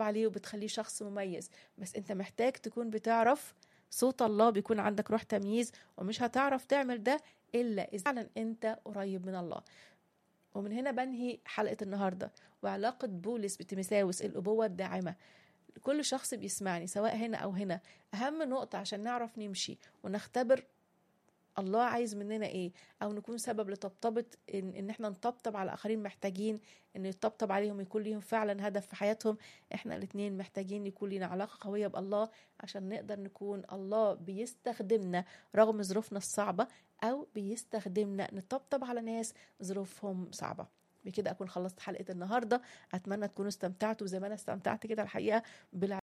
عليه وبتخليه شخص مميز بس انت محتاج تكون بتعرف صوت الله بيكون عندك روح تمييز ومش هتعرف تعمل ده الا اذا فعلا انت قريب من الله ومن هنا بنهي حلقه النهارده وعلاقه بولس بتيموثاوس الابوه الداعمه كل شخص بيسمعني سواء هنا او هنا اهم نقطه عشان نعرف نمشي ونختبر الله عايز مننا ايه او نكون سبب لطبطبه ان, إن احنا نطبطب على اخرين محتاجين ان يطبطب عليهم يكون ليهم فعلا هدف في حياتهم احنا الاثنين محتاجين يكون لنا علاقه قويه بالله عشان نقدر نكون الله بيستخدمنا رغم ظروفنا الصعبه او بيستخدمنا نطبطب على ناس ظروفهم صعبه بكده اكون خلصت حلقه النهارده اتمنى تكونوا استمتعتوا زي ما انا استمتعت كده الحقيقه بالع...